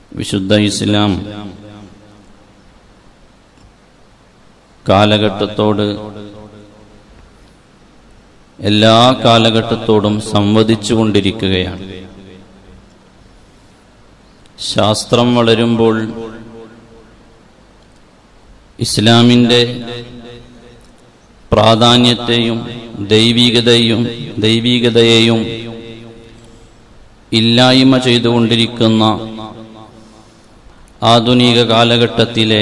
വിശുദ്ധ ഇസ്ലാം കാലഘട്ടത്തോട് എല്ലാ കാലഘട്ടത്തോടും സംവദിച്ചു കൊണ്ടിരിക്കുകയാണ് ശാസ്ത്രം വളരുമ്പോൾ ഇസ്ലാമിൻ്റെ പ്രാധാന്യത്തെയും ദൈവികതയും ദൈവികതയെയും ഇല്ലായ്മ ചെയ്തുകൊണ്ടിരിക്കുന്ന ആധുനിക കാലഘട്ടത്തിലെ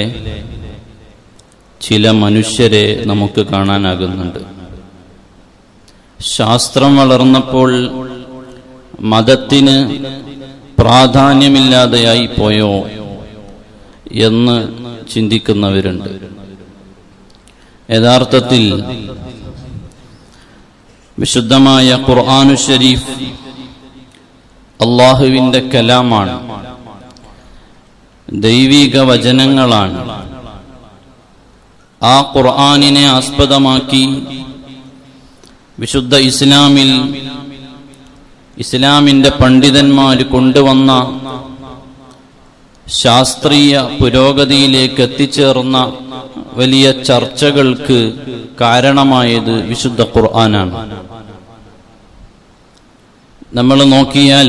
ചില മനുഷ്യരെ നമുക്ക് കാണാനാകുന്നുണ്ട് ശാസ്ത്രം വളർന്നപ്പോൾ മതത്തിന് പ്രാധാന്യമില്ലാതെയായി പോയോ എന്ന് ചിന്തിക്കുന്നവരുണ്ട് യഥാർത്ഥത്തിൽ വിശുദ്ധമായ ഖുർആാനു ഷരീഫ് അള്ളാഹുവിൻ്റെ കലാമാണ് ദൈവിക വചനങ്ങളാണ് ആ ഖുർആാനിനെ ആസ്പദമാക്കി വിശുദ്ധ ഇസ്ലാമിൽ ഇസ്ലാമിൻ്റെ പണ്ഡിതന്മാർ കൊണ്ടുവന്ന ശാസ്ത്രീയ പുരോഗതിയിലേക്ക് എത്തിച്ചേർന്ന വലിയ ചർച്ചകൾക്ക് കാരണമായത് വിശുദ്ധ ഖുർആനാണ് നമ്മൾ നോക്കിയാൽ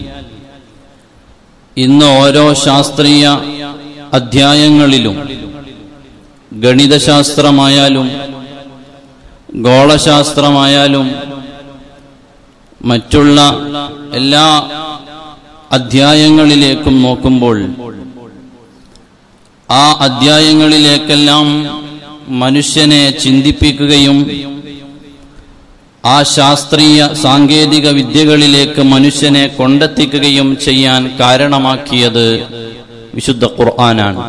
ഇന്ന് ഓരോ ശാസ്ത്രീയ അധ്യായങ്ങളിലും ഗണിതശാസ്ത്രമായാലും ഗോളശാസ്ത്രമായാലും മറ്റുള്ള എല്ലാ അധ്യായങ്ങളിലേക്കും നോക്കുമ്പോൾ ആ അധ്യായങ്ങളിലേക്കെല്ലാം മനുഷ്യനെ ചിന്തിപ്പിക്കുകയും ആ ശാസ്ത്രീയ സാങ്കേതിക വിദ്യകളിലേക്ക് മനുഷ്യനെ കൊണ്ടെത്തിക്കുകയും ചെയ്യാൻ കാരണമാക്കിയത് വിശുദ്ധ ഖുർആനാണ്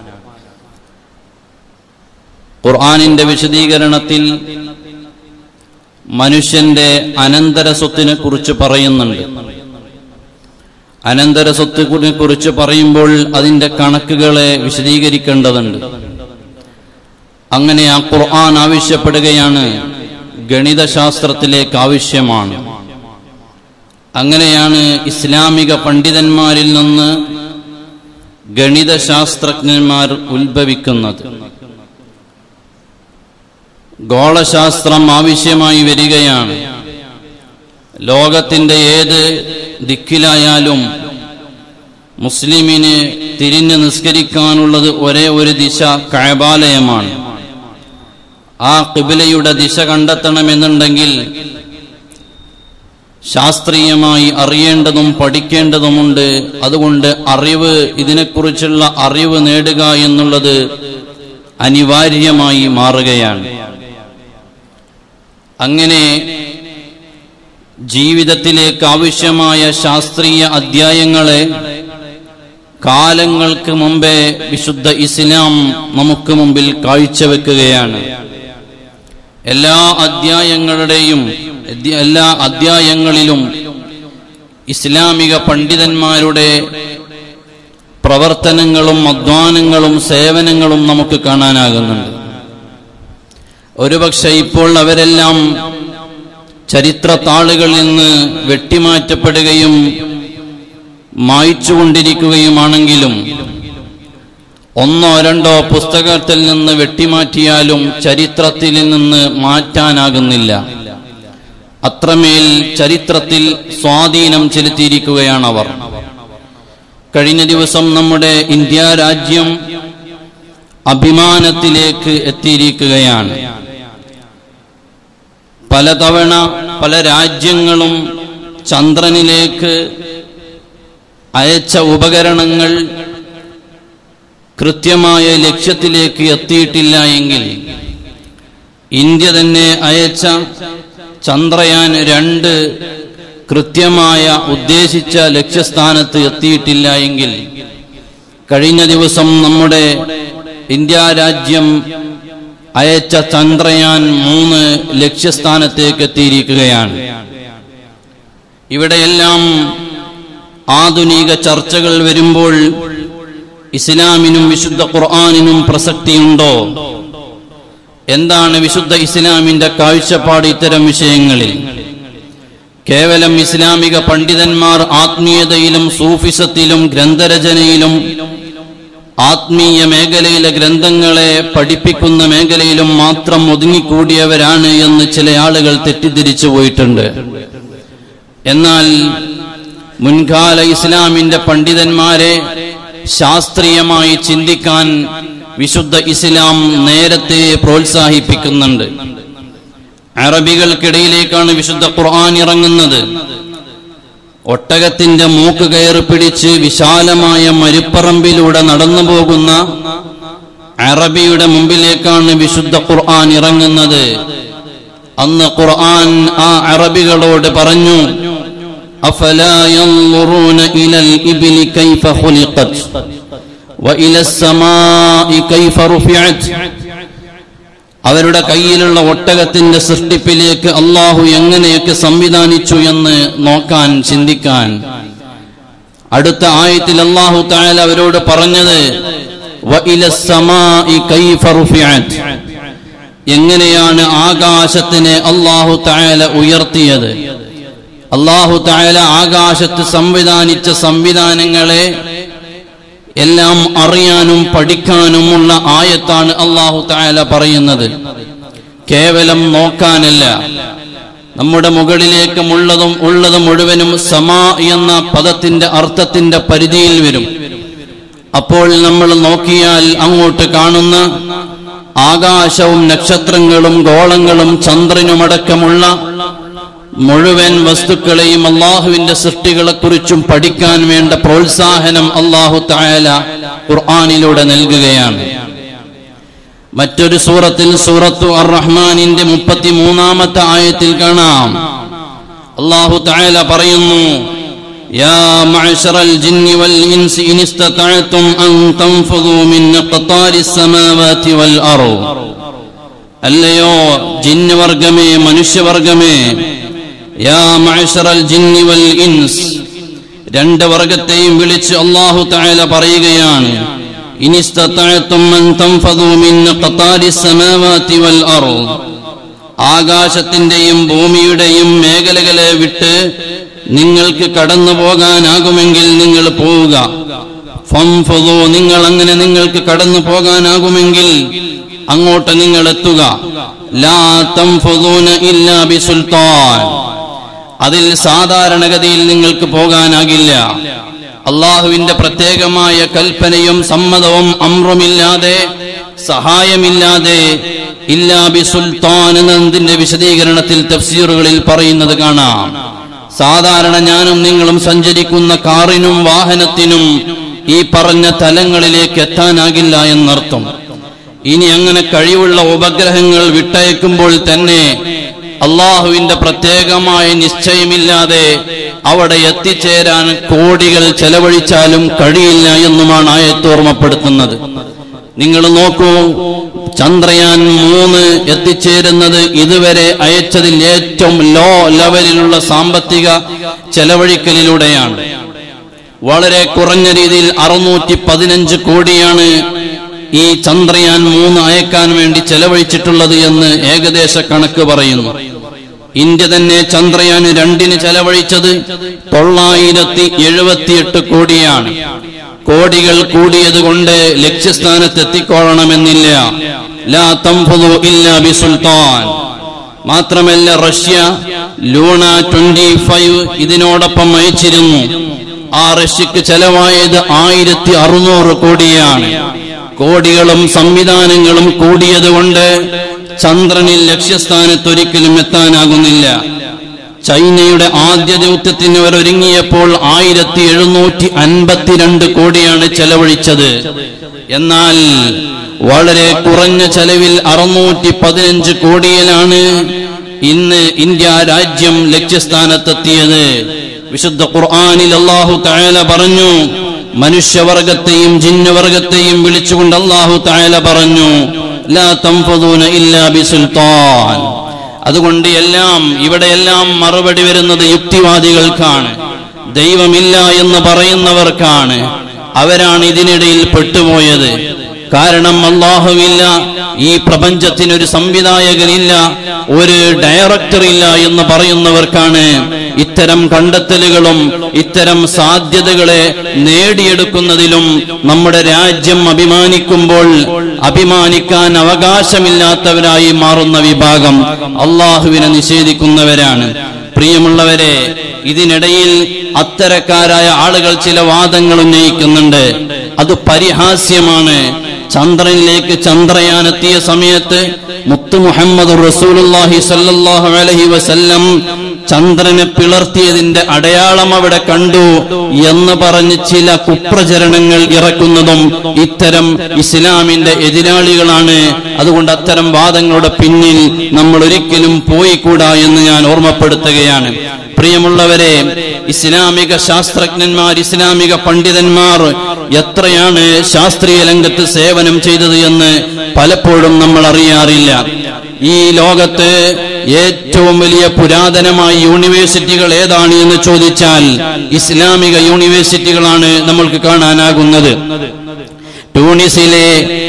ഖുർആാനിന്റെ വിശദീകരണത്തിൽ മനുഷ്യന്റെ അനന്തര സ്വത്തിനെ കുറിച്ച് പറയുന്നുണ്ട് അനന്തര സ്വത്തിനെ കുറിച്ച് പറയുമ്പോൾ അതിന്റെ കണക്കുകളെ വിശദീകരിക്കേണ്ടതുണ്ട് അങ്ങനെ ആ ഖുർആൻ ആവശ്യപ്പെടുകയാണ് ഗണിതശാസ്ത്രത്തിലേക്ക് ആവശ്യമാണ് അങ്ങനെയാണ് ഇസ്ലാമിക പണ്ഡിതന്മാരിൽ നിന്ന് ഗണിതശാസ്ത്രജ്ഞന്മാർ ഉത്ഭവിക്കുന്നത് ഗോളശാസ്ത്രം ആവശ്യമായി വരികയാണ് ലോകത്തിന്റെ ഏത് ദിക്കിലായാലും മുസ്ലിമിന് തിരിഞ്ഞ് നിസ്കരിക്കാനുള്ളത് ഒരേ ഒരു ദിശ കഴബാലയമാണ് ആ കിബിലയുടെ ദിശ കണ്ടെത്തണമെന്നുണ്ടെങ്കിൽ ശാസ്ത്രീയമായി അറിയേണ്ടതും പഠിക്കേണ്ടതുമുണ്ട് അതുകൊണ്ട് അറിവ് ഇതിനെക്കുറിച്ചുള്ള അറിവ് നേടുക എന്നുള്ളത് അനിവാര്യമായി മാറുകയാണ് അങ്ങനെ ജീവിതത്തിലേക്ക് ആവശ്യമായ ശാസ്ത്രീയ അധ്യായങ്ങളെ കാലങ്ങൾക്ക് മുമ്പേ വിശുദ്ധ ഇസ്ലാം നമുക്ക് മുമ്പിൽ കാഴ്ചവെക്കുകയാണ് എല്ലാ അധ്യായങ്ങളുടെയും എല്ലാ അധ്യായങ്ങളിലും ഇസ്ലാമിക പണ്ഡിതന്മാരുടെ പ്രവർത്തനങ്ങളും അധ്വാനങ്ങളും സേവനങ്ങളും നമുക്ക് കാണാനാകുന്നുണ്ട് ഒരുപക്ഷെ ഇപ്പോൾ അവരെല്ലാം ചരിത്ര താളുകളിൽ നിന്ന് വെട്ടിമാറ്റപ്പെടുകയും മായ്ച്ചുകൊണ്ടിരിക്കുകയുമാണെങ്കിലും ഒന്നോ രണ്ടോ പുസ്തകത്തിൽ നിന്ന് വെട്ടിമാറ്റിയാലും ചരിത്രത്തിൽ നിന്ന് മാറ്റാനാകുന്നില്ല അത്രമേൽ ചരിത്രത്തിൽ സ്വാധീനം ചെലുത്തിയിരിക്കുകയാണ് അവർ കഴിഞ്ഞ ദിവസം നമ്മുടെ ഇന്ത്യ രാജ്യം അഭിമാനത്തിലേക്ക് എത്തിയിരിക്കുകയാണ് പലതവണ പല രാജ്യങ്ങളും ചന്ദ്രനിലേക്ക് അയച്ച ഉപകരണങ്ങൾ കൃത്യമായ ലക്ഷ്യത്തിലേക്ക് എത്തിയിട്ടില്ല എങ്കിൽ ഇന്ത്യ തന്നെ അയച്ച ചന്ദ്രയാൻ രണ്ട് കൃത്യമായ ഉദ്ദേശിച്ച ലക്ഷ്യസ്ഥാനത്ത് എത്തിയിട്ടില്ല എങ്കിൽ കഴിഞ്ഞ ദിവസം നമ്മുടെ ഇന്ത്യ രാജ്യം അയച്ച ചന്ദ്രയാൻ മൂന്ന് ലക്ഷ്യസ്ഥാനത്തേക്ക് എത്തിയിരിക്കുകയാണ് ഇവിടെയെല്ലാം ആധുനിക ചർച്ചകൾ വരുമ്പോൾ ഇസ്ലാമിനും വിശുദ്ധ ഖുർആാനിനും പ്രസക്തിയുണ്ടോ എന്താണ് വിശുദ്ധ ഇസ്ലാമിന്റെ കാഴ്ചപ്പാട് ഇത്തരം വിഷയങ്ങളിൽ കേവലം ഇസ്ലാമിക പണ്ഡിതന്മാർ ആത്മീയതയിലും സൂഫിസത്തിലും ഗ്രന്ഥരചനയിലും ആത്മീയ മേഖലയിലെ ഗ്രന്ഥങ്ങളെ പഠിപ്പിക്കുന്ന മേഖലയിലും മാത്രം ഒതുങ്ങിക്കൂടിയവരാണ് എന്ന് ചില ആളുകൾ തെറ്റിദ്ധരിച്ചു പോയിട്ടുണ്ട് എന്നാൽ മുൻകാല ഇസ്ലാമിന്റെ പണ്ഡിതന്മാരെ ശാസ്ത്രീയമായി ചിന്തിക്കാൻ വിശുദ്ധ ഇസ്ലാം നേരത്തെ പ്രോത്സാഹിപ്പിക്കുന്നുണ്ട് അറബികൾക്കിടയിലേക്കാണ് വിശുദ്ധ ഖുർആൻ ഇറങ്ങുന്നത് ഒട്ടകത്തിന്റെ മൂക്ക് കയറി പിടിച്ച് വിശാലമായ മരുപ്പറമ്പിലൂടെ നടന്നു പോകുന്ന അറബിയുടെ മുമ്പിലേക്കാണ് വിശുദ്ധ ഖുർആൻ ഇറങ്ങുന്നത് അന്ന് ഖുർആൻ ആ അറബികളോട് പറഞ്ഞു أفلا ينظرون إلى الإبل كيف خلقت وإلى السماء كيف رفعت അവരുടെ കയ്യിലുള്ള ഒട്ടകത്തിന്റെ സൃഷ്ടിപ്പിലേക്ക് അള്ളാഹു എങ്ങനെയൊക്കെ സംവിധാനിച്ചു എന്ന് നോക്കാൻ ചിന്തിക്കാൻ അടുത്ത ആയത്തിൽ അള്ളാഹു തായാല അവരോട് പറഞ്ഞത് "വഇല السماء كيف رفعت?" എങ്ങനെയാണ് ആകാശത്തിനെ അള്ളാഹു തായാല ഉയർത്തിയത് അള്ളാഹു തായാല ആകാശത്ത് സംവിധാനിച്ച സംവിധാനങ്ങളെ എല്ലാം അറിയാനും പഠിക്കാനുമുള്ള ആയത്താണ് അള്ളാഹു തായാല പറയുന്നത് കേവലം നോക്കാനല്ല നമ്മുടെ മുകളിലേക്ക് ഉള്ളതും ഉള്ളത് മുഴുവനും സമാ എന്ന പദത്തിന്റെ അർത്ഥത്തിന്റെ പരിധിയിൽ വരും അപ്പോൾ നമ്മൾ നോക്കിയാൽ അങ്ങോട്ട് കാണുന്ന ആകാശവും നക്ഷത്രങ്ങളും ഗോളങ്ങളും ചന്ദ്രനുമടക്കമുള്ള മുഴുവൻ വസ്തുക്കളെയും അള്ളാഹുവിന്റെ സൃഷ്ടികളെക്കുറിച്ചും പഠിക്കാൻ വേണ്ട പ്രോത്സാഹനം അള്ളാഹു തായാല ഖുർആാനിലൂടെ നൽകുകയാണ് മറ്റൊരു സൂറത്തിൽ സൂറത്തു അർ റഹ്മാനിന്റെ മുപ്പത്തി മൂന്നാമത്തെ ആയത്തിൽ കാണാം അള്ളാഹു തായാല പറയുന്നു يا معشر الجن والإنس إن استطعتم أن تنفذوا من أقطار السماوات والأرض അല്ലയോ ജിന്ന് വർഗമേ മനുഷ്യവർഗമേ യാ മഅശറൽ ജിന്നി വൽ ഇൻസ് രണ്ട് വർഗത്തെയും വിളിച്ച് അല്ലാഹു തആല പറയുകയാണ് ഇനിസ്തതഅതും അൻ തൻഫദു മിൻ ഖതാരിസ് സമാവാതി വൽ അർദ് ആകാശത്തിന്റെയും ഭൂമിയുടെയും മേഖലകളെ വിട്ട് നിങ്ങൾക്ക് കടന്നു പോകാനാകുമെങ്കിൽ നിങ്ങൾ പോവുക ഫംഫദു നിങ്ങൾ അങ്ങനെ നിങ്ങൾക്ക് കടന്നു പോകാനാകുമെങ്കിൽ അങ്ങോട്ട് നിങ്ങൾ എത്തുക ലാ തംഫദൂന ഇല്ലാ ബിസുൽത്താൻ അതിൽ സാധാരണഗതിയിൽ നിങ്ങൾക്ക് പോകാനാകില്ല അള്ളാഹുവിന്റെ പ്രത്യേകമായ കൽപ്പനയും സമ്മതവും അമ്രുമില്ലാതെ സഹായമില്ലാതെ ഇല്ലാ ബിസുൽത്താൻ എന്നതിന്റെ വിശദീകരണത്തിൽ തഫ്സീറുകളിൽ പറയുന്നത് കാണാം സാധാരണ ഞാനും നിങ്ങളും സഞ്ചരിക്കുന്ന കാറിനും വാഹനത്തിനും ഈ പറഞ്ഞ തലങ്ങളിലേക്ക് എത്താനാകില്ല എന്നർത്ഥം ഇനി അങ്ങനെ കഴിവുള്ള ഉപഗ്രഹങ്ങൾ വിട്ടയക്കുമ്പോൾ തന്നെ അള്ളാഹുവിന്റെ പ്രത്യേകമായ നിശ്ചയമില്ലാതെ അവിടെ എത്തിച്ചേരാൻ കോടികൾ ചെലവഴിച്ചാലും കഴിയില്ല എന്നുമാണ് ആയത്ത് ഓർമ്മപ്പെടുത്തുന്നത് നിങ്ങൾ നോക്കൂ ചന്ദ്രയാൻ മൂന്ന് എത്തിച്ചേരുന്നത് ഇതുവരെ അയച്ചതിൽ ഏറ്റവും ലോ ലെവലിലുള്ള സാമ്പത്തിക ചെലവഴിക്കലിലൂടെയാണ് വളരെ കുറഞ്ഞ രീതിയിൽ അറുന്നൂറ്റി പതിനഞ്ച് കോടിയാണ് ഈ ചന്ദ്രയാൻ മൂന്ന് അയക്കാൻ വേണ്ടി ചെലവഴിച്ചിട്ടുള്ളത് എന്ന് ഏകദേശ കണക്ക് പറയുന്നു ഇന്ത്യ തന്നെ ചന്ദ്രയാൻ രണ്ടിന് ചെലവഴിച്ചത് തൊള്ളായിരത്തി എഴുപത്തിയെട്ട് കോടിയാണ് കോടികൾ കൂടിയത് കൊണ്ട് ലക്ഷ്യസ്ഥാനത്ത് എത്തിക്കൊള്ളണമെന്നില്ല ലാ തംഫുദു ഇല്ലാ ബിസുൽത്താൻ മാത്രമല്ല റഷ്യ ലൂണ ട്വന്റി ഫൈവ് ഇതിനോടൊപ്പം അയച്ചിരുന്നു ആ റഷ്യക്ക് ചെലവായത് ആയിരത്തി അറുന്നൂറ് കോടിയാണ് കോടികളും സംവിധാനങ്ങളും കൂടിയതുകൊണ്ട് ചന്ദ്രനിൽ ലക്ഷ്യസ്ഥാനത്ത് ഒരിക്കലും എത്താനാകുന്നില്ല ചൈനയുടെ ആദ്യ ദൗത്യത്തിന് അവർ ഒരുങ്ങിയപ്പോൾ ആയിരത്തി എഴുന്നൂറ്റി അൻപത്തിരണ്ട് കോടിയാണ് ചെലവഴിച്ചത് എന്നാൽ വളരെ കുറഞ്ഞ ചെലവിൽ അറുന്നൂറ്റി പതിനഞ്ച് കോടിയിലാണ് ഇന്ന് ഇന്ത്യ രാജ്യം ലക്ഷ്യസ്ഥാനത്തെത്തിയത് വിശുദ്ധ ഖുർആാനിൽ അള്ളാഹു തആല പറഞ്ഞു മനുഷ്യവർഗത്തെയും ജിന്നവർഗത്തെയും വിളിച്ചുകൊണ്ട് അള്ളാഹു തആല പറഞ്ഞു ലാ തംഫദൂന ഇല്ലാ ബിസുൽത്താൻ അതുകൊണ്ട് എല്ലാം ഇവിടെയെല്ലാം മറുപടി വരുന്നത് യുക്തിവാദികൾക്കാണ് ദൈവമില്ല എന്ന് പറയുന്നവർക്കാണ് അവരാണ് ഇതിനിടയിൽ പെട്ടുപോയത് കാരണം അള്ളാഹുവില്ല ഈ പ്രപഞ്ചത്തിന് ഒരു സംവിധായകനില്ല ഒരു ഡയറക്ടർ ഇല്ല എന്ന് പറയുന്നവർക്കാണ് ഇത്തരം കണ്ടെത്തലുകളും ഇത്തരം സാധ്യതകളെ നേടിയെടുക്കുന്നതിലും നമ്മുടെ രാജ്യം അഭിമാനിക്കുമ്പോൾ അഭിമാനിക്കാൻ അവകാശമില്ലാത്തവരായി മാറുന്ന വിഭാഗം അള്ളാഹുവിനെ നിഷേധിക്കുന്നവരാണ് പ്രിയമുള്ളവരെ ഇതിനിടയിൽ അത്തരക്കാരായ ആളുകൾ ചില വാദങ്ങൾ ഉന്നയിക്കുന്നുണ്ട് അത് പരിഹാസ്യമാണ് ചന്ദ്രനിലേക്ക് ചന്ദ്രയാൻ എത്തിയ സമയത്ത് മുത്തു മുഹമ്മദ് റസൂലുള്ളാഹി സല്ലല്ലാഹു അലൈഹി വസല്ലം ചന്ദ്രനെ പിളർത്തിയതിന്റെ അടയാളം അവിടെ കണ്ടു എന്ന് പറഞ്ഞ് ചില കുപ്രചരണങ്ങൾ ഇറക്കുന്നതും ഇത്തരം ഇസ്ലാമിന്റെ എതിരാളികളാണ് അതുകൊണ്ട് അത്തരം വാദങ്ങളുടെ പിന്നിൽ നമ്മൾ ഒരിക്കലും പോയിക്കൂടാ എന്ന് ഞാൻ ഓർമ്മപ്പെടുത്തുകയാണ് പ്രിയമുള്ളവരെ ഇസ്ലാമിക ശാസ്ത്രജ്ഞന്മാർ ഇസ്ലാമിക പണ്ഡിതന്മാർ എത്രയാണ് ശാസ്ത്രീയ രംഗത്ത് സേവനം ചെയ്തത് എന്ന് പലപ്പോഴും നമ്മൾ അറിയാറില്ല ഈ ലോകത്ത് ഏറ്റവും വലിയ പുരാതനമായ യൂണിവേഴ്സിറ്റികൾ ഏതാണ് എന്ന് ചോദിച്ചാൽ ഇസ്ലാമിക യൂണിവേഴ്സിറ്റികളാണ് നമ്മൾക്ക് കാണാനാകുന്നത് ട്യൂണിസിലെ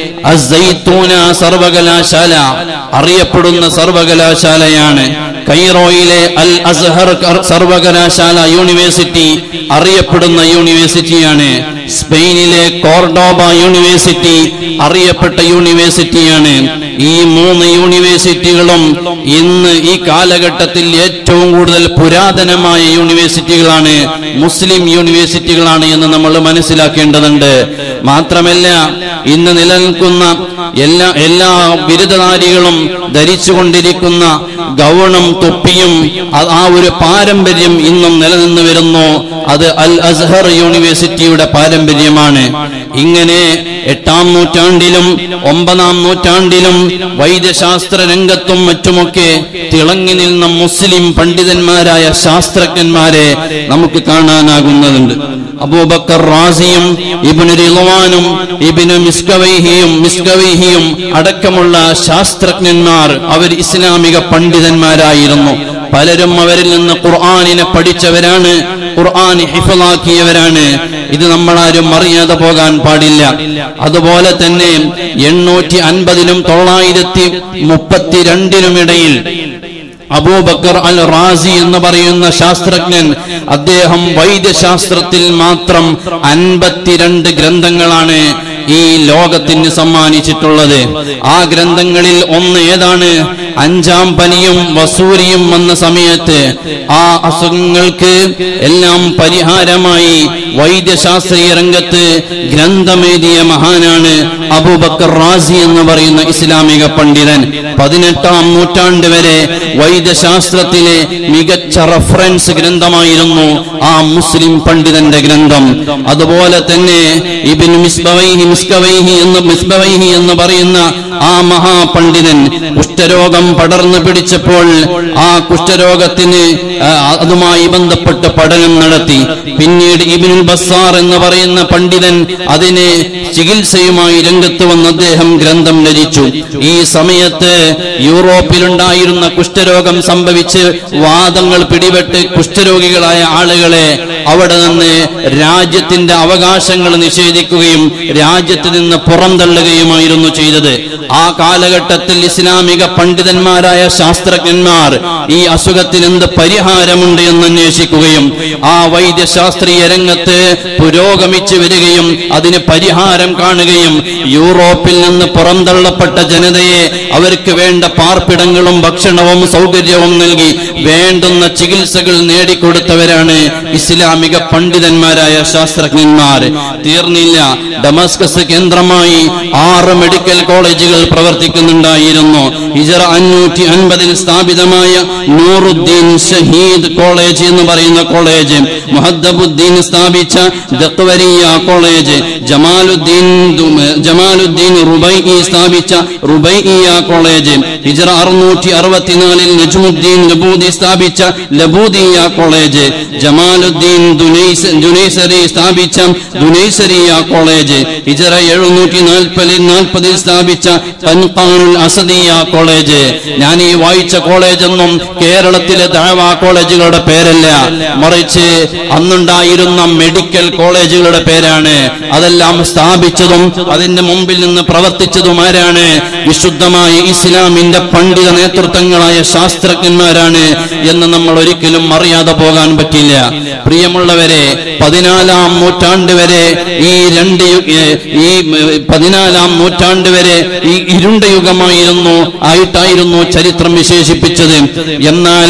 അസൈത്തൂന സർവകലാശാല അറിയപ്പെടുന്ന സർവകലാശാലയാണ് കൈറോയിലെ അൽ അസ്ഹർ കർ- സർവകലാശാല യൂണിവേഴ്സിറ്റി അറിയപ്പെടുന്ന യൂണിവേഴ്സിറ്റിയാണ് സ്പെയിനിലെ കോർഡോബ യൂണിവേഴ്സിറ്റി അറിയപ്പെട്ട യൂണിവേഴ്സിറ്റിയാണ് ഈ മൂന്ന് യൂണിവേഴ്സിറ്റികളും ഇന്ന് ഈ കാലഘട്ടത്തിൽ ഏറ്റവും കൂടുതൽ പുരാതനമായ യൂണിവേഴ്സിറ്റികളാണ് മുസ്ലിം യൂണിവേഴ്സിറ്റികളാണ് എന്ന് നമ്മൾ മനസ്സിലാക്കേണ്ടതുണ്ട് മാത്രമല്ല ഇന്ന് നിലനിൽക്കുന്ന എല്ലാ എല്ലാ ബിരുദധാരികളും ധരിച്ചുകൊണ്ടിരിക്കുന്ന ഗൗണും തൊപ്പിയും ആ- ആ ഒരു പാരമ്പര്യം ഇന്നും നിലനിന്ന് വരുന്നു അത് അൽ അസ്ഹർ യൂണിവേഴ്സിറ്റിയുടെ പാരമ്പര്യമാണ് ഇങ്ങനെ എട്ടാം നൂറ്റാണ്ടിലും ഒമ്പതാം നൂറ്റാണ്ടിലും വൈദ്യശാസ്ത്ര രംഗത്തും മറ്റുമൊക്കെ തിളങ്ങി നിന്ന മുസ്ലിം പണ്ഡിതന്മാരായ ശാസ്ത്രജ്ഞന്മാരെ നമുക്ക് കാണാനാകുന്നതുണ്ട് അബൂബക്കർ റാസിയും ഇബ്നു റിളവാനും ഇബ്നു മിസ്കവൈഹിയും മിസ്കവൈഹിയും അടക്കമുള്ള ശാസ്ത്രജ്ഞന്മാർ അവർ ഇസ്ലാമിക പണ്ഡിതന്മാരായിരുന്നു പലരും അവരിൽ നിന്ന് ഖുർആാനിനെ പഠിച്ചവരാണ് ഖുർആൻ ഹിഫലാക്കിയവരാണ് ഇത് നമ്മളാരും അറിയാതെ പോകാൻ പാടില്ല അതുപോലെ തന്നെ എണ്ണൂറ്റി അൻപതിനും തൊള്ളായിരത്തി മുപ്പത്തിരണ്ടിനും ഇടയിൽ അബൂബക്കർ അൽ റാസി എന്ന് പറയുന്ന ശാസ്ത്രജ്ഞൻ അദ്ദേഹം വൈദ്യശാസ്ത്രത്തിൽ മാത്രം അൻപത്തിരണ്ട് ഗ്രന്ഥങ്ങളാണ് ഈ ലോകത്തിന് സമ്മാനിച്ചിട്ടുള്ളത് ആ ഗ്രന്ഥങ്ങളിൽ ഒന്ന് ഏതാണ് അഞ്ചാം പനിയും വസൂരിയും വന്ന സമയത്ത് ആ അസുഖങ്ങൾക്ക് എല്ലാം പരിഹാരമായി വൈദ്യശാസ്ത്രീയ രംഗത്ത് ഗ്രന്ഥമേതിയ മഹാനാണ് അബൂബക്കർ റാസി എന്ന് പറയുന്ന ഇസ്ലാമിക പണ്ഡിതൻ പതിനെട്ടാം നൂറ്റാണ്ട് വരെ വൈദ്യശാസ്ത്രത്തിലെ മികച്ച റഫറൻസ് ഗ്രന്ഥമായിരുന്നു ആ മുസ്ലിം പണ്ഡിതന്റെ ഗ്രന്ഥം അതുപോലെ തന്നെ ഇബിൻ മിസ്ബവൈഹി മിസ്കവൈഹി എന്ന് മിസ്ബവൈഹി എന്ന് പറയുന്ന ആ മഹാപണ്ഡിതൻ കുഷ്ഠരോഗം പടർന്നു പിടിച്ചപ്പോൾ ആ കുഷ്ഠരോഗത്തിന് ആ, അതുമായി ബന്ധപ്പെട്ട് പഠനം നടത്തി പിന്നീട് ഇബിനുൽ ബസാർ എന്ന് പറയുന്ന പണ്ഡിതൻ അതിനെ ചികിത്സയുമായി രംഗത്ത് വന്ന് അദ്ദേഹം ഗ്രന്ഥം രചിച്ചു ഈ സമയത്ത് യൂറോപ്പിലുണ്ടായിരുന്ന കുഷ്ഠരോഗം സംഭവിച്ച് വാദങ്ങൾ പിടിപെട്ട് കുഷ്ഠരോഗികളായ ആളുകളെ അവിടെ നിന്ന് രാജ്യത്തിന്റെ അവകാശങ്ങൾ നിഷേധിക്കുകയും രാജ്യത്ത് നിന്ന് പുറന്തള്ളുകയുമായിരുന്നു ചെയ്തത് ആ കാലഘട്ടത്തിൽ ഇസ്ലാമിക പണ്ഡിതന്മാരായ ശാസ്ത്രജ്ഞന്മാർ ഈ അസുഖത്തിന് എന്ത് പരിഹാരമുണ്ട് എന്ന് അന്വേഷിക്കുകയും ആ വൈദ്യശാസ്ത്രീയ രംഗത്ത് പുരോഗമിച്ചു വരികയും അതിന് പരിഹാരം കാണുകയും യൂറോപ്പിൽ നിന്ന് പുറന്തള്ളപ്പെട്ട ജനതയെ അവർക്ക് വേണ്ട പാർപ്പിടങ്ങളും ഭക്ഷണവും സൗകര്യവും നൽകി വേണ്ടുന്ന ചികിത്സകൾ നേടിക്കൊടുത്തവരാണ് ഇസ്ലാമിക പണ്ഡിതന്മാരായ ശാസ്ത്രജ്ഞന്മാർ തീർന്നില്ല ഡമസ്കസ് കേന്ദ്രമായി ആറ് മെഡിക്കൽ കോളേജുകൾ പ്രവർത്തിക്കുന്നുണ്ടായിരുന്നു ഹിജറ അഞ്ഞൂറ്റി അൻപതിൽ സ്ഥാപിതമായ നൂറുദ്ദീൻ ഷഹീദ് കോളേജ് എന്ന് പറയുന്ന കോളേജ് മുഹദ്ദബുദ്ദീൻ സ്ഥാപിച്ച ദക്വരിയ കോളേജ് ജമാലുദ്ദീൻ ദു- ജമാലുദ്ദീൻ റുബൈ സ്ഥാപിച്ച റുബൈഇയ കോളേജ് ഹിജറ അറുന്നൂറ്റി അറുപത്തിനാലിൽ നജ്മുദ്ദീൻ ലബൂദി സ്ഥാപിച്ച ലബൂദിയ കോളേജ് ജമാലുദ്ദീൻ ദുനൈസ് ദുനൈസരി സ്ഥാപിച്ച ദുനൈസരിയ കോളേജ് ഹിജറ എഴുന്നൂറ്റി നാൽപ്പതിൽ നാൽപ്പതിൽ സ്ഥാപിച്ച തൻഖാനുൽ അസദിയ കോളേജ് ഞാൻ ഈ വായിച്ച കോളേജ് ഒന്നും കേരളത്തിലെ ദഅവാ കോളേജുകളുടെ പേരല്ല മറിച്ച് അന്നുണ്ടായിരുന്ന മെഡിക്കൽ കോളേജുകളുടെ പേരാണ് അതെല്ലാം അതെല്ലാം സ്ഥാപിച്ചതും അതിന്റെ മുമ്പിൽ നിന്ന് പ്രവർത്തിച്ചതുമാരാണ് വിശുദ്ധമായ ഇസ്ലാമിന്റെ പണ്ഡിത നേതൃത്വങ്ങളായ ശാസ്ത്രജ്ഞന്മാരാണ് എന്ന് നമ്മൾ ഒരിക്കലും അറിയാതെ പോകാൻ പറ്റില്ല പ്രിയമുള്ളവരെ പതിനാലാം നൂറ്റാണ്ട് വരെ ഈ രണ്ട് യു- ഏ, ഈ ഏ, പതിനാലാം നൂറ്റാണ്ട് വരെ ഈ ഇരുണ്ട യുഗമായിരുന്നു ആയിട്ടായിരുന്നു ചരിത്രം വിശേഷിപ്പിച്ചത് എന്നാൽ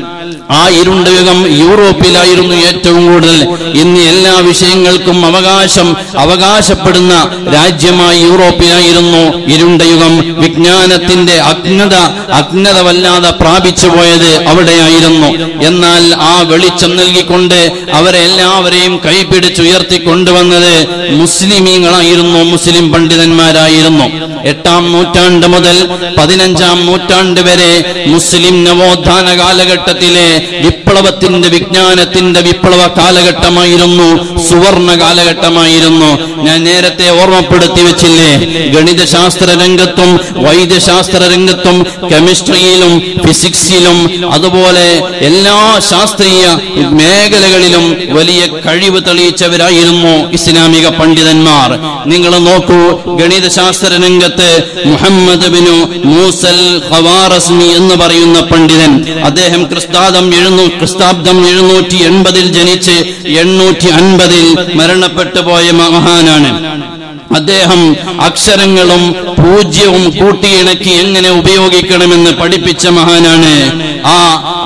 ആ ഇരുണ്ട യുഗം യൂറോപ്പിലായിരുന്നു ഏറ്റവും കൂടുതൽ ഇന്ന് എല്ലാ വിഷയങ്ങൾക്കും അവകാശം അവകാശപ്പെടുന്ന രാജ്യമായി യൂറോപ്പിലായിരുന്നു ഇരുണ്ട യുഗം വിജ്ഞാനത്തിന്റെ അജ്ഞത അജ്ഞത വല്ലാതെ പ്രാപിച്ചു പോയത് അവിടെയായിരുന്നു എന്നാൽ ആ വെളിച്ചം നൽകിക്കൊണ്ട് അവരെ എല്ലാവരെയും കൈപിടിച്ചുയർത്തിക്കൊണ്ടുവന്നത് മുസ്ലിമീങ്ങളായിരുന്നു മുസ്ലിം പണ്ഡിതന്മാരായിരുന്നു എട്ടാം നൂറ്റാണ്ട് മുതൽ പതിനഞ്ചാം നൂറ്റാണ്ട് വരെ മുസ്ലിം നവോത്ഥാന കാലഘട്ടത്തിലെ വിപ്ലവത്തിന്റെ വിജ്ഞാനത്തിന്റെ വിപ്ലവ കാലഘട്ടമായിരുന്നു സുവർണ കാലഘട്ടമായിരുന്നു ഞാൻ നേരത്തെ ഓർമ്മപ്പെടുത്തി വെച്ചില്ലേ ഗണിതശാസ്ത്ര രംഗത്തും വൈദ്യശാസ്ത്ര രംഗത്തും കെമിസ്ട്രിയിലും ഫിസിക്സിലും അതുപോലെ എല്ലാ ശാസ്ത്രീയ മേഖലകളിലും വലിയ കഴിവ് തെളിയിച്ചവരായിരുന്നു ഇസ്ലാമിക പണ്ഡിതന്മാർ നിങ്ങൾ നോക്കൂ ഗണിതശാസ്ത്ര രംഗത്ത് മുഹമ്മദ് ബിനു മൂസൽ ഖവാറസ്മി എന്ന് പറയുന്ന പണ്ഡിതൻ അദ്ദേഹം ക്രിസ്താദം എഴുന്നൂ ക്രിസ്താബ്ദം എഴുന്നൂറ്റി എൺപതിൽ ജനിച്ച് എണ്ണൂറ്റി അൻപതിൽ മരണപ്പെട്ടു പോയ മഹാനാണ് അദ്ദേഹം അക്ഷരങ്ങളും പൂജ്യവും കൂട്ടിയിണക്കി എങ്ങനെ ഉപയോഗിക്കണമെന്ന് പഠിപ്പിച്ച മഹാനാണ് ആ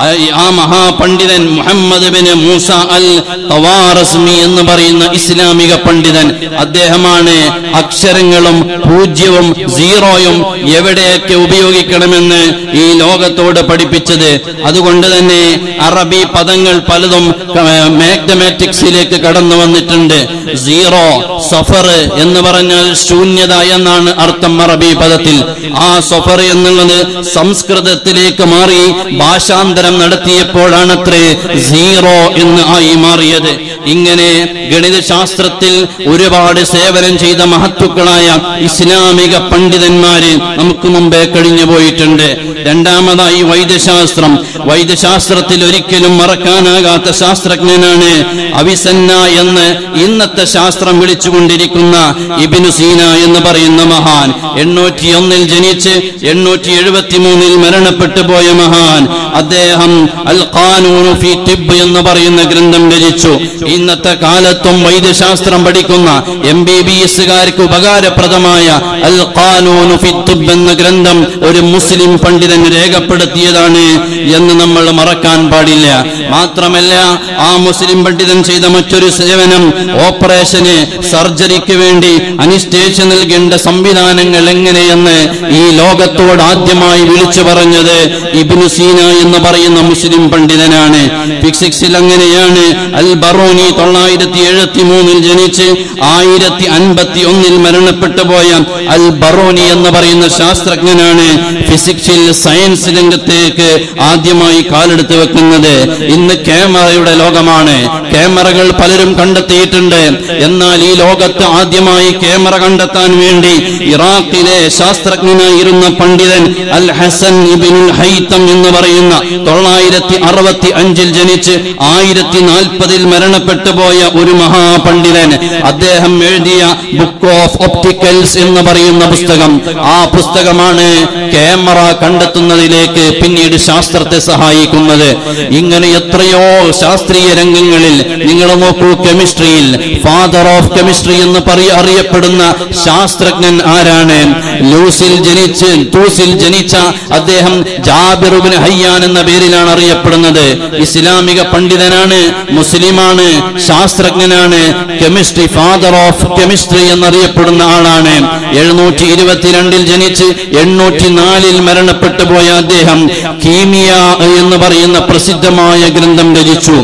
ആ മഹാപണ്ഡിതൻ Muhammad bin Musa al Khwarizmi എന്ന് പറയുന്ന ഇസ്ലാമിക പണ്ഡിതൻ അദ്ദേഹമാണ് അക്ഷരങ്ങളും പൂജ്യവും സീറോയും എവിടെയൊക്കെ ഉപയോഗിക്കണമെന്ന് ഈ ലോകത്തോട് പഠിപ്പിച്ചത് അതുകൊണ്ട് തന്നെ അറബി പദങ്ങൾ പലതും മാത്തമാറ്റിക്സിലേക്ക് കടന്നു വന്നിട്ടുണ്ട് സീറോ സഫർ എന്ന് പറഞ്ഞാൽ ശൂന്യത എന്നാണ് അർത്ഥം അറബി പദത്തിൽ ആ സഫർ എന്നുള്ളത് സംസ്കൃതത്തിലേക്ക് മാറി ഭാഷാന്തരം നടത്തിയപ്പോഴാണത്രേ സീറോ എന്ന് ആയി മാറിയത് ഇങ്ങനെ ഗണിതശാസ്ത്രത്തിൽ ഒരുപാട് സേവനം ചെയ്ത മഹത്തുക്കളായ ഇസ്ലാമിക പണ്ഡിതന്മാര് നമുക്ക് മുമ്പേ കഴിഞ്ഞു പോയിട്ടുണ്ട് രണ്ടാമതായി വൈദ്യശാസ്ത്രം വൈദ്യശാസ്ത്രത്തിൽ ഒരിക്കലും മറക്കാനാകാത്ത ശാസ്ത്രജ്ഞനാണ് അവിസന്ന എന്ന് ഇന്നത്തെ ശാസ്ത്രം വിളിച്ചുകൊണ്ടിരിക്കുന്ന ഇബിനു സീന എന്ന് പറയുന്ന മഹാൻ എണ്ണൂറ്റി ഒന്നിൽ ജനിച്ച് എണ്ണൂറ്റി എഴുപത്തി മൂന്നിൽ മരണപ്പെട്ടു പോയ മഹാൻ അദ്ദേഹം അൽ ഖാനൂനു ഫി തിബ് എന്ന് പറയുന്ന ഗ്രന്ഥം രചിച്ചു ഇന്നത്തെ കാലത്തും വൈദ്യശാസ്ത്രം പഠിക്കുന്ന എം ബി ബി എസുകാർക്ക് ഉപകാരപ്രദമായ അൽ ഖാനൂനു ഫി തിബ് എന്ന ഗ്രന്ഥം ഒരു മുസ്ലിം പണ്ഡിതൻ രേഖപ്പെടുത്തിയതാണ് എന്ന് നമ്മൾ മറക്കാൻ പാടില്ല മാത്രമല്ല ആ മുസ്ലിം പണ്ഡിതൻ ചെയ്ത മറ്റൊരു സേവനം ഓപ്പറേഷന് സർജറിക്ക് വേണ്ടി അനിസ്റ്റേഷൻ നൽകേണ്ട സംവിധാനങ്ങൾ എങ്ങനെയെന്ന് ഈ ലോകത്തോട് ആദ്യമായി വിളിച്ചു പറഞ്ഞത് ഇബ്നു സീന എന്ന് പറയുന്ന മുസ്ലിം പണ്ഡിതനാണ് ഫിസിക്സിൽ അങ്ങനെയാണ് അൽ ബറോനി തൊള്ളായിരത്തി എഴുപത്തി മൂന്നിൽ ജനിച്ച് ആയിരത്തി അൻപത്തി ഒന്നിൽ മരണപ്പെട്ടു പോയ അൽ ബറോനി എന്ന് പറയുന്ന ശാസ്ത്രജ്ഞനാണ് ഫിസിക്സിൽ സയൻസ് രംഗത്തേക്ക് ആദ്യമായി കാലെടുത്ത് വെക്കുന്നത് ഇന്ന് ക്യാമറയുടെ ലോകമാണ് ക്യാമറകൾ പലരും കണ്ടെത്തിയിട്ടുണ്ട് എന്നാൽ ഈ ലോകത്ത് ആദ്യമായി ക്യാമറ കണ്ടെത്താൻ വേണ്ടി ഇറാഖിലെ ശാസ്ത്രജ്ഞനായിരുന്ന പണ്ഡിതൻ അൽ ഹസൻ ഇബിനുൽ ഹൈത്തം എന്ന് പറയുന്ന തൊള്ളായിരത്തി അറുപത്തി അഞ്ചിൽ ജനിച്ച് ആയിരത്തി നാൽപ്പതിൽ മരണപ്പെട്ടു പോയ ഒരു മഹാപണ്ഡിതൻ അദ്ദേഹം എഴുതിയ ബുക്ക് ഓഫ് ഒപ്റ്റിക്കൽസ് എന്ന് പറയുന്ന പുസ്തകം ആ പുസ്തകമാണ് ക്യാമറ കണ്ടെത്തുന്നതിലേക്ക് പിന്നീട് ശാസ്ത്രത്തെ സഹായിക്കുന്നത് ഇങ്ങനെ എത്രയോ ശാസ്ത്രീയ രംഗങ്ങളിൽ നിങ്ങൾ നോക്കൂ കെമിസ്ട്രിയിൽ ഫാദർ ഓഫ് കെമിസ്ട്രി എന്ന് പറയ അറിയപ്പെടുന്ന ശാസ്ത്രജ്ഞൻ ആരാണ് ലൂസിൽ ജനിച്ച് തൂസിൽ ജനിച്ച അദ്ദേഹം ജാബിറുബിൻ ഹയ്യാൻ എന്ന പേരിലാണ് അറിയപ്പെടുന്നത് ഇസ്ലാമിക പണ്ഡിതനാണ് മുസ്ലിമാണ് ശാസ്ത്രജ്ഞനാണ് കെമിസ്ട്രി ഫാദർ ഓഫ് കെമിസ്ട്രി എന്നറിയപ്പെടുന്ന ആളാണ് എഴുന്നൂറ്റി ഇരുപത്തിരണ്ടിൽ ജനിച്ച് എണ്ണൂറ്റി നാലിൽ മരണപ്പെട്ടു പോയ അദ്ദേഹം കീമിയ എന്ന് പറയുന്ന പ്രസിദ്ധമായ ഗ്രന്ഥം രചിച്ചു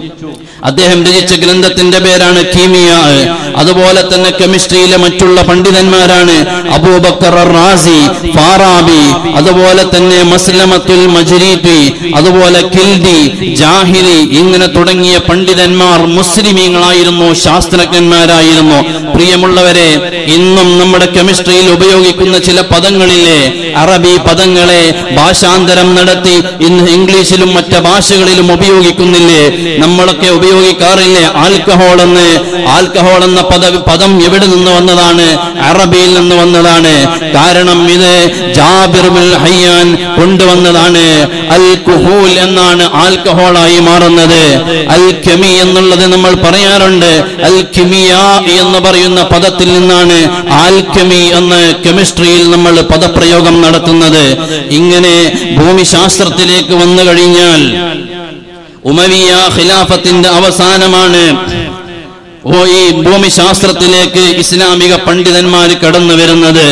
അദ്ദേഹം രചിച്ച ഗ്രന്ഥത്തിന്റെ പേരാണ് കീമിയ അതുപോലെ തന്നെ കെമിസ്ട്രിയിലെ മറ്റുള്ള പണ്ഡിതന്മാരാണ് അബൂബക്കർ റാസി ഫാറാബി അതുപോലെ തന്നെ മസ്ലമത്തുൽ മജരീബി അതുപോലെ കിൽദി ജാഹിരി ഇങ്ങനെ തുടങ്ങിയ പണ്ഡിതന്മാർ മുസ്ലിമീങ്ങളായിരുന്നു ശാസ്ത്രജ്ഞന്മാരായിരുന്നു പ്രിയമുള്ളവരെ ഇന്നും നമ്മുടെ കെമിസ്ട്രിയിൽ ഉപയോഗിക്കുന്ന ചില പദങ്ങളില്ലേ അറബി പദങ്ങളെ ഭാഷാന്തരം നടത്തി ഇന്ന് ഇംഗ്ലീഷിലും മറ്റ് ഭാഷകളിലും ഉപയോഗിക്കുന്നില്ലേ നമ്മളൊക്കെ ഉപയോഗിക്കാറില്ലേ ആൽക്കഹോൾ എന്ന് ആൽക്കഹോൾ എന്ന പദ പദം എവിടെ നിന്ന് വന്നതാണ് അറബിയിൽ നിന്ന് വന്നതാണ് കാരണം ഇത് ജാബിർ ബിൻ ഹയ്യാൻ കൊണ്ടുവന്നതാണ് അൽ കുഹൂൽ എന്നാണ് ആൽക്കഹോളായി മാറുന്നത് അൽ കെമി എന്നുള്ളത് നമ്മൾ പറയാറുണ്ട് അൽ കിമിയ എന്ന് പറയുന്ന പദത്തിൽ നിന്നാണ് ആൽകെമി എന്ന് കെമിസ്ട്രിയിൽ നമ്മൾ പദപ്രയോഗം നടത്തുന്നത് ഇങ്ങനെ ഭൂമിശാസ്ത്രത്തിലേക്ക് വന്നു കഴിഞ്ഞാൽ ഉമവിയ ഖിലാഫത്തിന്റെ അവസാനമാണ് ഓ ഈ ഭൂമിശാസ്ത്രത്തിലേക്ക് ഇസ്ലാമിക പണ്ഡിതന്മാർ കടന്നു വരുന്നത്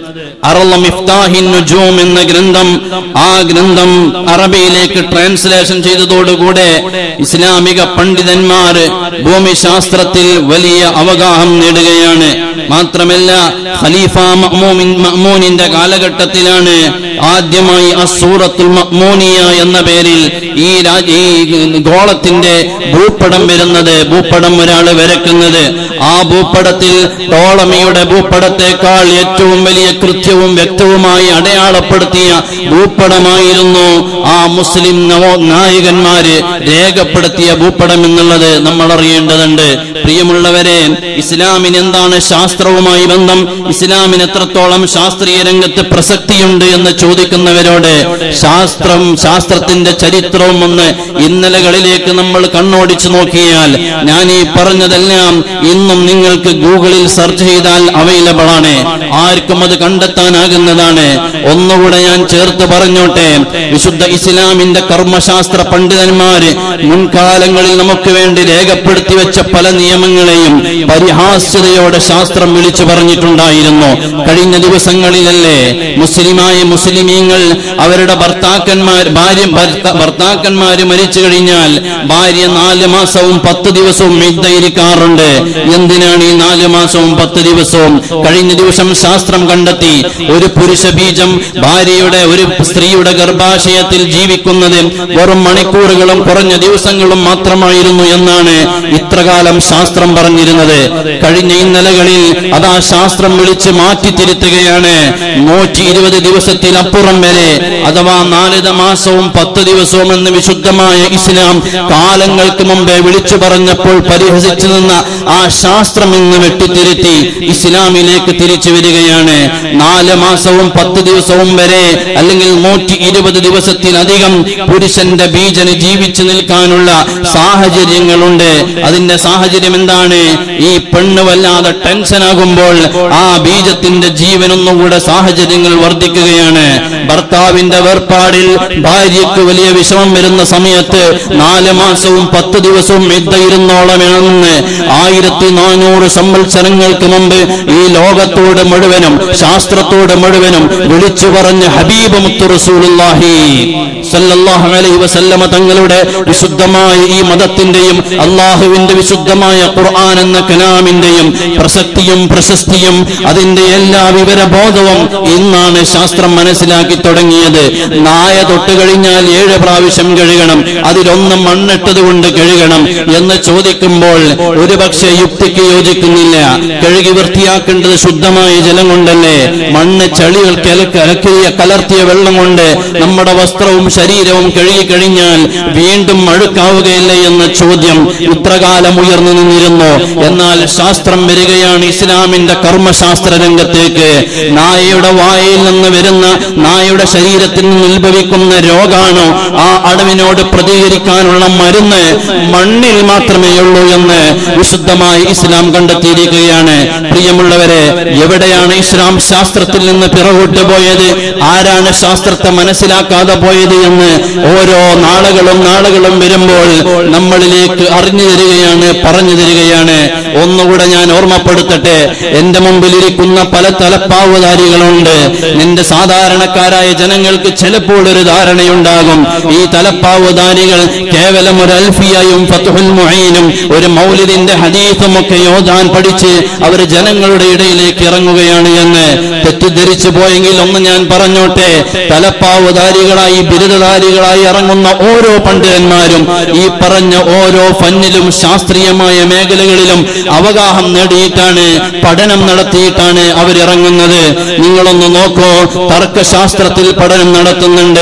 അറള മിഫ്താഹിൻ നുജൂം എന്ന ഗ്രന്ഥം ആ ഗ്രന്ഥം അറബിയിലേക്ക് ട്രാൻസ്ലേഷൻ ചെയ്തതോടുകൂടെ ഇസ്ലാമിക പണ്ഡിതന്മാർ ഭൂമിശാസ്ത്രത്തിൽ വലിയ അവഗാഹം നേടുകയാണ് മാത്രമല്ല ഖലീഫ മഅ്മൂമിൻ മഅ്മൂനിന്റെ കാലഘട്ടത്തിലാണ് ആദ്യമായി അസൂറത്തുൽ മഅ്മൂനിയ എന്ന പേരിൽ ഈ രാജ ഈ ഗോളത്തിന്റെ ഭൂപടം വരുന്നത് ഭൂപടം ഒരാൾ വരക്കുന്നത് ആ ഭൂപടത്തിൽ ടോളമിയുടെ ഭൂപടത്തെക്കാൾ ഏറ്റവും വലിയ കൃത്യവും വ്യക്തവുമായി അടയാളപ്പെടുത്തിയ ഭൂപടമായിരുന്നു ആ മുസ്ലിം നവോ നായകന്മാര് രേഖപ്പെടുത്തിയ ഭൂപടം എന്നുള്ളത് നമ്മൾ അറിയേണ്ടതുണ്ട് പ്രിയമുള്ളവരെ ഇസ്ലാമിന് എന്താണ് ശാസ്ത്രവുമായി ബന്ധം ഇസ്ലാമിന് എത്രത്തോളം ശാസ്ത്രീയ രംഗത്ത് പ്രസക്തിയുണ്ട് എന്ന് ചോദിക്കുന്നവരോട് ശാസ്ത്രം ശാസ്ത്രത്തിന്റെ ചരിത്രവും ഒന്ന് ഇന്നലകളിലേക്ക് നമ്മൾ കണ്ണോടിച്ചു നോക്കിയാൽ ഞാൻ ഈ പറഞ്ഞതെല്ലാം ഇന്നും നിങ്ങൾക്ക് ഗൂഗിളിൽ സെർച്ച് ചെയ്താൽ അവൈലബിൾ ആണ് ആർക്കും അത് കണ്ടെത്താനാകുന്നതാണ് ഒന്നുകൂടെ ഞാൻ ചേർത്ത് പറഞ്ഞോട്ടെ വിശുദ്ധ ഇസ്ലാമിന്റെ കർമ്മശാസ്ത്ര പണ്ഡിതന്മാര് മുൻകാലങ്ങളിൽ നമുക്ക് വേണ്ടി രേഖപ്പെടുത്തി വെച്ച പല നിയമങ്ങളെയും പരിഹാസ്യതയോടെ ശാസ്ത്രം വിളിച്ചു പറഞ്ഞിട്ടുണ്ടായിരുന്നു കഴിഞ്ഞ ദിവസങ്ങളിലല്ലേ മുസ്ലിമായ മുസ്ലിമീങ്ങൾ അവരുടെ ഭർത്താക്കന്മാർ ഭാര്യ ഭർത്ത- ഭർത്താക്കന്മാര് മരിച്ചു കഴിഞ്ഞാൽ ഭാര്യ നാല് മാസവും പത്ത് ദിവസവും മിദ്ദയിരിക്കാറുണ്ട് എന്തിനാണ് ഈ നാല് മാസവും പത്ത് ദിവസവും കഴിഞ്ഞ ദിവസം ശാസ്ത്രം കണ്ടെത്തി ഒരു പുരുഷ ബീജം ഭാര്യയുടെ ഒരു സ്ത്രീയുടെ ഗർഭാശയത്തിൽ ജീവിക്കുന്നത് വെറും മണിക്കൂറുകളും കുറഞ്ഞ ദിവസങ്ങളും മാത്രമായിരുന്നു എന്നാണ് ഇത്രകാലം ശാസ്ത്രം പറഞ്ഞിരുന്നത് കഴിഞ്ഞ ഇന്നലകളിൽ അതാ ശാസ്ത്രം വിളിച്ച് മാറ്റിത്തിരുത്തുകയാണ് നൂറ്റി ഇരുപത് ദിവസത്തിലപ്പുറം വരെ അഥവാ നാലിത മാസവും പത്ത് ദിവസവും എന്ന് വിശുദ്ധമായ ഇസ്ലാം കാലങ്ങൾക്ക് മുമ്പേ വിളിച്ചു പറഞ്ഞപ്പോൾ പരിഹസിച്ചു നിന്ന ആ ശാസ്ത്രം ഇന്ന് വെട്ടിത്തിരുത്തി ഇസ്ലാമിലേക്ക് തിരിച്ചു വരികയാണ് നാല് മാസവും പത്ത് ദിവസവും വരെ അല്ലെങ്കിൽ നൂറ്റി ഇരുപത് ദിവസത്തിലധികം പുരുഷന്റെ ബീജന് ജീവിച്ചു നിൽക്കാനുള്ള സാഹചര്യങ്ങളുണ്ട് അതിന്റെ സാഹചര്യം എന്താണ് ഈ പെണ്ണ് വല്ലാതെ ടെൻഷനാകുമ്പോൾ ആ ബീജത്തിന്റെ ജീവനൊന്നുകൂടെ സാഹചര്യങ്ങൾ വർദ്ധിക്കുകയാണ് ഭർത്താവിന്റെ വേർപാടിൽ ഭാര്യയ്ക്ക് വലിയ വിഷമം വരുന്ന സമയത്ത് നാല് മാസവും പത്ത് ദിവസവും യുദ്ധയിരുന്നോളമെന്ന് ആയിരത്തി നാനൂറ് സംവത്സരങ്ങൾക്ക് മുമ്പ് ഈ ലോകത്തോട് മുഴുവനും ശാസ്ത്രത്തോട് മുഴുവനും വിളിച്ചു പറഞ്ഞ ഹബീബ് മുത്തു റസൂലുള്ളാഹി സല്ലല്ലാഹു അലൈഹി വസല്ലമ തങ്ങളുടെ വിശുദ്ധമായ ഈ മതത്തിന്റെയും അള്ളാഹുവിന്റെ വിശുദ്ധമായ ഖുർആൻ എന്ന കലാമിന്റെയും പ്രസക്തിയും പ്രശസ്തിയും അതിന്റെ എല്ലാ വിവരബോധവും ഇന്നാണ് ശാസ്ത്രം മനസ്സിലാക്കി തുടങ്ങിയത് നായ തൊട്ട് കഴിഞ്ഞാൽ ഏഴ് പ്രാവശ്യം കഴുകണം അതിലൊന്ന് മണ്ണിട്ടത് കൊണ്ട് കഴുകണം എന്ന് ചോദിക്കുമ്പോൾ ഒരുപക്ഷെ യുക്തിക്ക് യോജിക്കുന്നില്ല കഴുകി വൃത്തിയാക്കേണ്ടത് ശുദ്ധമായ ജലം കൊണ്ടല്ലേ മണ്ണ് ചളികൾ കലക്ക കലക്കിയ കലർത്തിയ വെള്ളം കൊണ്ട് നമ്മുടെ വസ്ത്രവും ശരീരവും കഴുകി കഴിഞ്ഞാൽ വീണ്ടും അഴുക്കാവുകയില്ലേ എന്ന ചോദ്യം ഇത്രകാലം ഉയർന്നു നിന്നിരുന്നു എന്നാൽ ശാസ്ത്രം വരികയാണ് ഇസ്ലാമിന്റെ കർമ്മശാസ്ത്ര രംഗത്തേക്ക് നായയുടെ വായിൽ നിന്ന് വരുന്ന നായയുടെ ശരീരത്തിൽ നിന്ന് ഉത്ഭവിക്കുന്ന രോഗാണോ ആ അടവിനോട് പ്രതികരിക്കാനുള്ള മരുന്ന് മണ്ണിൽ മാത്രമേ ഉള്ളൂ എന്ന് വിശുദ്ധമായി ഇസ്ലാം കണ്ടെത്തിയിരിക്കുകയാണ് പ്രിയമുള്ളവരെ എവിടെയാണ് ഇസ്ലാം ശാസ്ത്രത്തിൽ നിന്ന് പിറകോട്ട് പോയത് ആരാണ് ശാസ്ത്രത്തെ മനസ്സിലാക്കാതെ പോയത് എന്ന് ഓരോ നാളുകളും നാളുകളും വരുമ്പോൾ നമ്മളിലേക്ക് അറിഞ്ഞു തരികയാണ് പറഞ്ഞു തരികയാണ് ഒന്നുകൂടെ ഞാൻ ഓർമ്മപ്പെടുത്തട്ടെ എന്റെ മുമ്പിൽ ഇരിക്കുന്ന പല തലപ്പാവുധാരികളുണ്ട് നിന്റെ സാധാരണക്കാരായ ജനങ്ങൾക്ക് ചിലപ്പോൾ ഒരു ധാരണയുണ്ടാകും ഈ തലപ്പാവുധാരികൾ കേവലം ഒരു അൽഫിയയും ഫത്തുഹുൽ മുഈനും ഒരു മൗലിദിന്റെ ഹദീസും ഒക്കെ യോധാൻ പഠിച്ച് അവർ ജനങ്ങളുടെ ഇടയിലേക്ക് ഇറങ്ങുകയാണ് എന്ന് തെറ്റിദ്ധരിച്ചു പോയെങ്കിൽ ഒന്ന് ഞാൻ പറഞ്ഞോട്ടെ തലപ്പാവുധാരികളായി ബിരുദധാരികളായി ഇറങ്ങുന്ന ഓരോ പണ്ഡിതന്മാരും ഈ പറഞ്ഞ ഓരോ ഫന്നിലും ശാസ്ത്രീയമായ മേഖലകളിലും അവഗാഹം നേടിയിട്ടാണ് പഠനം നടത്തിയിട്ടാണ് അവരിറങ്ങുന്നത് നിങ്ങളൊന്ന് നോക്കൂ തർക്കശാസ്ത്രത്തിൽ പഠനം നടത്തുന്നുണ്ട്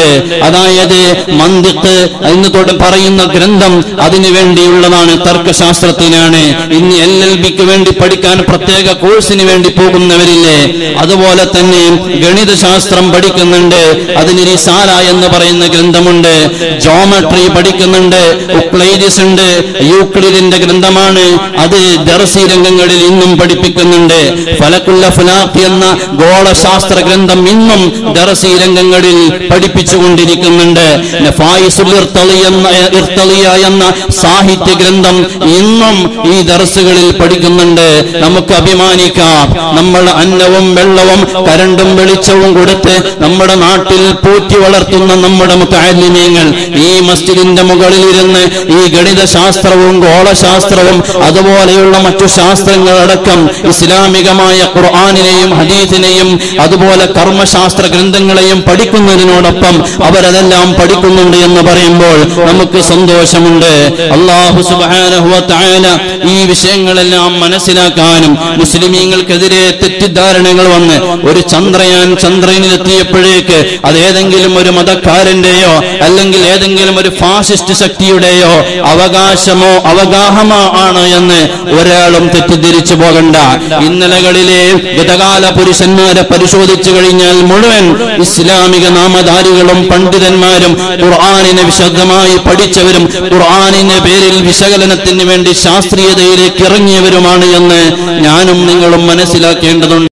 അതായത് മന്ദിക്ക് എന്ന് തൊട്ട് പറയുന്ന ഗ്രന്ഥം അതിനു വേണ്ടിയുള്ളതാണ് തർക്കശാസ്ത്രത്തിനാണ് തന്നെയാണ് ഇന്ന് എൽ എൽ ബിക്ക് വേണ്ടി പഠിക്കാൻ പ്രത്യേക കോഴ്സിന് വേണ്ടി പോകുന്നവരില്ലേ അതുപോലെ തന്നെ ഗണിതശാസ്ത്രം പഠിക്കുന്നുണ്ട് അതിന് റിസാല എന്ന് പറയുന്ന ഗ്രന്ഥമുണ്ട് ജോമെട്രി പഠിക്കുന്നുണ്ട് ഉക്ലൈഡിസ് ഉണ്ട് യൂക്ലിഡിന്റെ ഗ്രന്ഥമാണ് അത് ദർസി രംഗങ്ങളിൽ ഇന്നും പഠിപ്പിക്കുന്നുണ്ട് ഫലക്കുള്ള ഫുലാഖ് എന്ന ഗോളശാസ്ത്ര ഗ്രന്ഥം ഇന്നും ദർസി രംഗങ്ങളിൽ പഠിപ്പിച്ചുകൊണ്ടിരിക്കുന്നുണ്ട് നഫായിസുൽ ഇർത്തളി എന്ന ഇർത്തളിയ എന്ന സാഹിത്യ ഗ്രന്ഥം ഇന്നും ഈ ദർസുകളിൽ പഠിക്കുന്നുണ്ട് നമുക്ക് അഭിമാനിക്കാം നമ്മൾ അന്നവും വെള്ളവും കരണ്ടും വെളിച്ചവും കൊടുത്ത് നമ്മുടെ നാട്ടിൽ പോറ്റി വളർത്തുന്ന നമ്മുടെ മുത്താലിമ്യങ്ങൾ ഈ മസ്ജിദിന്റെ മുകളിൽ ഇരുന്ന് ഈ ഗണിതശാസ്ത്രവും ഗോളശാസ്ത്രവും അതുപോലെയുള്ള മറ്റു ശാസ്ത്രങ്ങളടക്കം ഇസ്ലാമികമായ ഖുർആാനിനെയും ഹദീസിനെയും അതുപോലെ കർമ്മശാസ്ത്ര ഗ്രന്ഥങ്ങളെയും പഠിക്കുന്നതിനോടൊപ്പം അവരതെല്ലാം പഠിക്കുന്നുണ്ട് എന്ന് പറയുമ്പോൾ നമുക്ക് സന്തോഷമുണ്ട് അള്ളാഹു സുബ്ഹാനഹു വ തആല ഈ വിഷയങ്ങളെല്ലാം മനസ്സിലാക്കാനും മുസ്ലിമീങ്ങൾക്കെതിരെ തെറ്റിദ്ധാരണകൾ വന്ന് ഒരു ചന്ദ്രയാൻ ചന്ദ്രനിലെത്തിയപ്പോഴേക്ക് അത് ഏതെങ്കിലും ഒരു മതക്കാരന്റെയോ അല്ലെങ്കിൽ ഏതെങ്കിലും ഒരു ഫാസിസ്റ്റ് ശക്തിയുടെയോ അവകാശമോ അവഗാഹമോ ആണ് എന്ന് ഒരാളും തെറ്റിദ്ധരിച്ചു പോകണ്ട ഇന്നലകളിലെ ഗതകാല പുരുഷന്മാരെ പരിശോധിച്ചു കഴിഞ്ഞാൽ മുഴുവൻ ഇസ്ലാമിക നാമധാരികളും പണ്ഡിതന്മാരും ഖുർആാനിനെ വിശദമായി പഠിച്ചവരും ഖുർആാനിന്റെ പേരിൽ വിശകലനത്തിന് വേണ്ടി ശാസ്ത്രീയതയിലേക്ക് ഇറങ്ങിയവരുമാണ് എന്ന് ഞാനും നിങ്ങളും മനസ്സിലാക്കേണ്ടതുണ്ട്